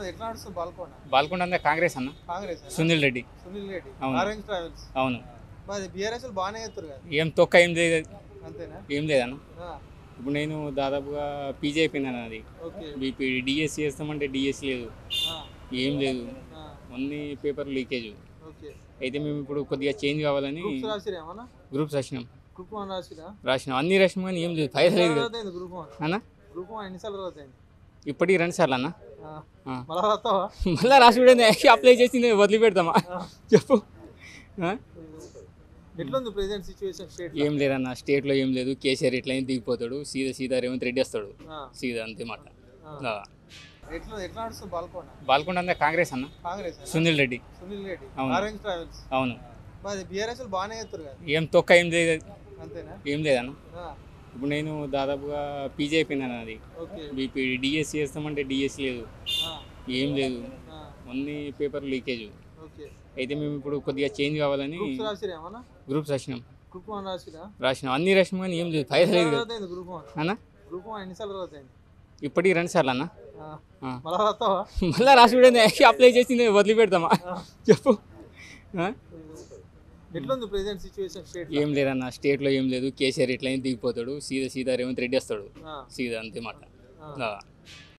ఎట్లా నడుస్తుంది బాల్కొండ బాల్కొండ అంతా కాంగ్రెస్ అన్న కాంగ్రెస్ సునీల్ రెడ్డి సునీల్ రెడ్డి అవును. ఆరెంజ్ ట్రావెల్స్ అవును మరి బీఆర్ఎస్ బాగానే చేస్తారు కదా ఏం తొక్క ఏం లేదు అంతేనా ఏం లేదన్న ఆ, ఇప్పుడు నేను దాదాపుగా పీజీ అయిపోయింది అది ఓకే బీపీ డిఎస్సి చేస్తామంటే డిఎస్సి లేదు ఆ, ఏం లేదు ఆ, అన్ని పేపర్ లీకేజ్ ఓకే అయితే మేము ఇప్పుడు కొద్దిగా చేంజ్ కావాలని గ్రూప్స్ రాసిరా ఏమన్నా గ్రూప్స్ రాసినాం గ్రూప్ వన్ రాసిరా రాసినాం అన్ని రాసినాం కానీ ఏం లేదు పైసలు లేదు కదా. అయింది గ్రూప్ వన్ అన్న గ్రూప్ వన్ ఎన్నిసార్లు తర్వాత అయింది ఇప్పటికి రెండు సార్లు అన్న ఆ, ఆ. మళ్ళా రాస్తావా మళ్ళీ రాసి కూడా అప్లై చేసింది వదిలిపెడతామా ఆ. చెప్పు ఆ? ఎట్లుంది ప్రెసెంట్ సిచ్యువేషన్ స్టేట్ ఏం లేదన్న స్టేట్లో ఏం లేదు కేసీఆర్ ఎట్లా అయినా దిగిపోతాడు సీదా సీదా రేవంత్ రెడ్డి వస్తాడు సీదా అంతే మాట ఆ. ఎట్లా ఎట్లా నడుస్తుంది బాల్కొండ బాల్కొండ అంతా కాంగ్రెస్ అన్న కాంగ్రెస్ సునీల్ రెడ్డి సునీల్ రెడ్డి అవును. ఆరెంజ్ ట్రావెల్స్ అవును మరి బీఆర్ఎస్ బాగానే చేస్తారు కదా ఏం తొక్క ఏం లేదు అంతేనా ఏం లేదన్న ఆ, ఇప్పుడు నేను దాదాపుగా పీజీ అయిపోయింది అది ఓకే బీపీ డిఎస్సి చేస్తామంటే డిఎస్సి లేదు ఆ, ఏం లేదు ఆ, అన్ని పేపర్ లీకేజ్ ఓకే అయితే మేము ఇప్పుడు కొద్దిగా చేంజ్ కావాలని గ్రూప్స్ రాసిరా ఏమన్నా గ్రూప్స్ రాసినాం గ్రూప్ వన్ రాసిరా రాసినాం అన్ని రాసినాం కానీ ఏం లేదు పైసలు లేదు కదా. తర్వాత అయింది గ్రూప్ వన్ అన్న గ్రూప్ వన్ ఎన్నిసార్లు తర్వాత అయింది ఇప్పటికి రెండు సార్లు అన్న ఆ, ఆ. మళ్ళా రాస్తావా మళ్ళీ రాసి కూడా అప్లై చేసింది వదిలిపెడతామా ఆ, చెప్పు ఆ? ఎట్లుంది ప్రెసెంట్ సిచ్యువేషన్ స్టేట్ ఏం లేదన్న స్టేట్లో ఏం లేదు కేసీఆర్ ఎట్లా అయినా దిగిపోతాడు సీదా సీదా రేవంత్ రెడ్డి వస్తాడు ఆ, సీదా అంతే మాట ఆ. ఆ.